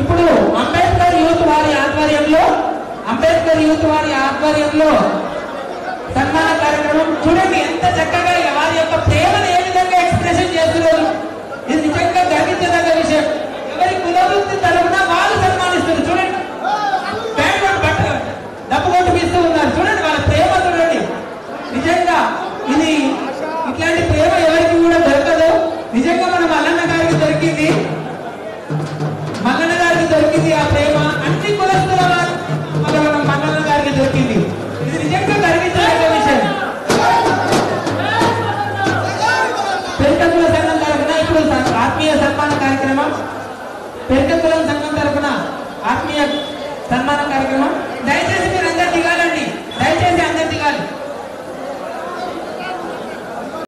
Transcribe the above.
ఇప్పుడు అంబేద్కర్ యూత్ వారి ఆధ్వర్యంలో అంబేద్కర్ యూత్ వారి ఆధ్వర్యంలో సన్మాన కార్యక్రమం చూడండి ఎంత చక్కగా వారి యొక్క ప్రేమను ఏ విధంగా ఎక్స్ప్రెషన్ చేస్తున్నారు ఇది నిజంగా గర్వించదగ్గ విషయం ఎవరి కులవృత్తి తరపున వాళ్ళు సన్మానిస్తారు చూడండి బ్యాండ్ కొట్టు బట్ట డబ్బు కొట్టు ఇస్తూ ఉన్నారు చూడండి వాళ్ళ ప్రేమ చూడండి నిజంగా ఇది ఇట్లాంటి ప్రేమ ఎవరికి కూడా దొరకదు నిజంగా మన మల్లన్న గారికి దొరికింది మల్లన్న గారికి దొరికింది ఆ ప్రేమ అన్ని కులస్తుల వారి వల్ల మన మల్లన్న గారికి దొరికింది ఇది నిజంగా గర్వించదగ్గ విషయం పెరికకుల సంఘం తరఫున ఇప్పుడు స- ఆత్మీయ సన్మాన కార్యక్రమం పెరికకులం సంఘం తరఫున ఆత్మీయ సన్మాన కార్యక్రమం దయచేసి మీరు అందరు దిగాలండి దయచేసి అందరు దిగాలి